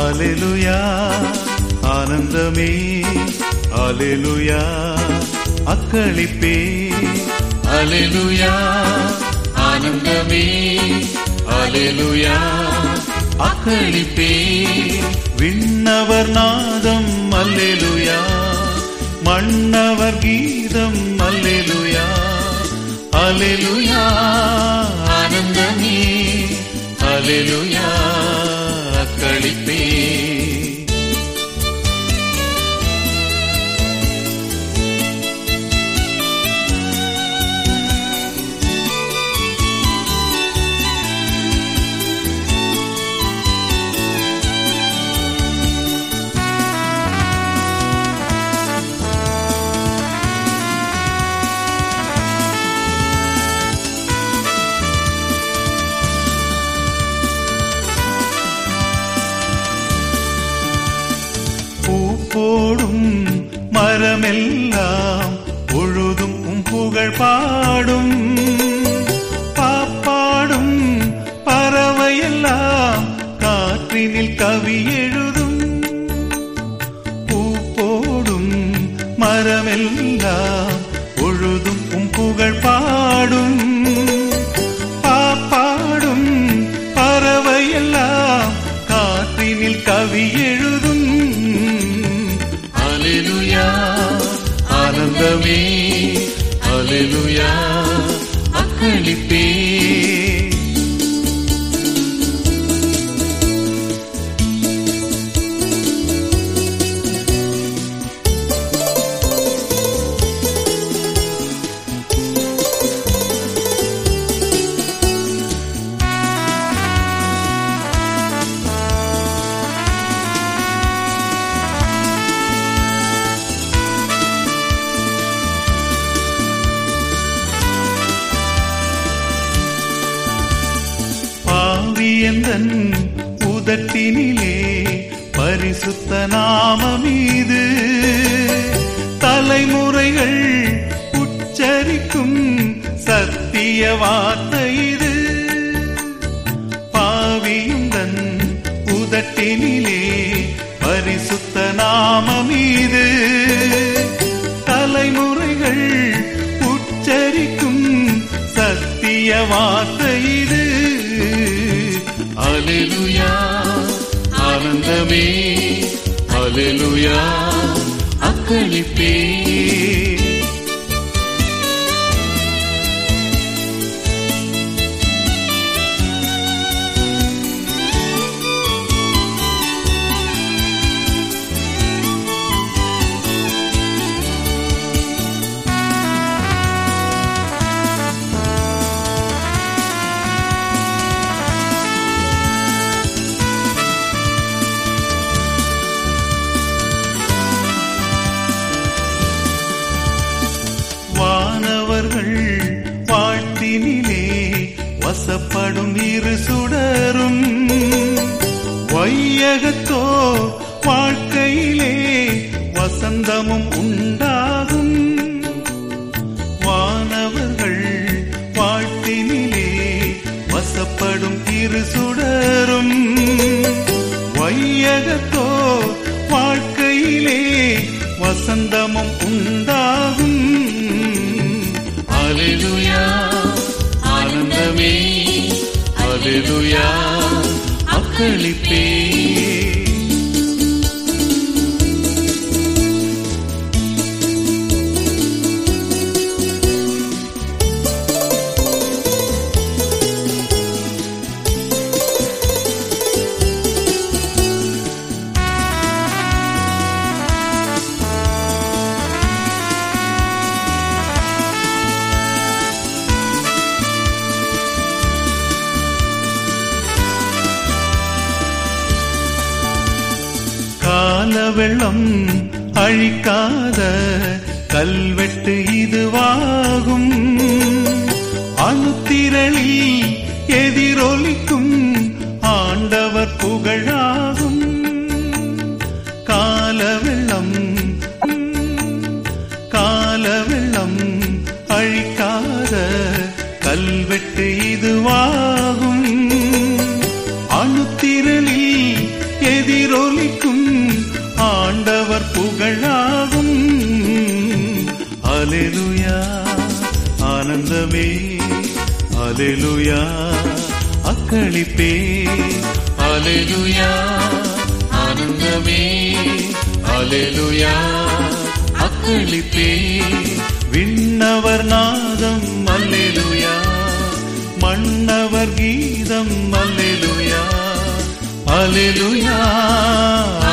hallelujah ஆனந்தமே அலெலுயா அக்களிப்பே அலெலுயா ஆனந்தமே அலெலுயா அக்களிப்பே விண்ணவர் நாதம் அல்லேலுயா மன்னவர் கீதம் அல்லேலுயா அலெலுயா ஆனந்தமே அலெலுயா அக்களிப்பே பூ போடும் மரமெல்லாம் பொழுதும் உம் புகழ் பாடும் பாப்பாடும் பறவையெல்லாம் காற்றினில் கவி எழுதும் பூ போடும் மரமெல்லாம் பொழுதும் உம் புகழ் பாடும் பாப்பாடும் பறவையெல்லாம் காற்றினில் கவி எழுதும் அலிலுயா ஆனந்தமே அலிலுயா அக்களிப்பே பாவியந்தன் உதட்டினிலே பரிசுத்த நாமமீது தலைமுறைகள் உச்சரிக்கும் சத்திய வார்த்தை இது பாவியந்தன் உதட்டினிலே பரிசுத்த நாமமீது தலைமுறைகள் உச்சரிக்கும் சத்திய வார்த்தை இது அலிலுயா ஆனந்தமே அலிலுயா அக்களிப்பே வானவர்கள் வாழ்த்தினிலே வசப்படும் இரு சுடரும் வையகத்தோ வாழ்க்கையிலே வசந்தமும் உண்டாகும் வானவர்கள் வாழ்த்தினிலே வசப்படும் இரு சுடரும் வையகத்தோ வாழ்க்கையிலே வசந்தமும் உண்டாகும் அலிலுயா ஆனந்தமே அலிலுயா அக்களிப்பே கால வெள்ளம் அழிக்காத கல்வெட்டு இதுவாகும் அணுத்திரளில் எதிரொலிக்கும் ஆண்டவர் புகழாகும் கால வெள்ளம் கால வெள்ளம் அழிக்காத கல்வெட்டு இதுவாகும் அணுத்திரளில் எதிரொலிக்கும் ஆண்டவர் புகழாகும் அலெலுயா ஆனந்தமே அலெலுயா அக்களிப்பே அலெலுயா ஆனந்தமே அலெலுயா அக்களிப்பே விண்ணவர் நாதம் அல்லேலுயா மன்னவர் கீதம் அல்லேலுயா அல்லேலுயா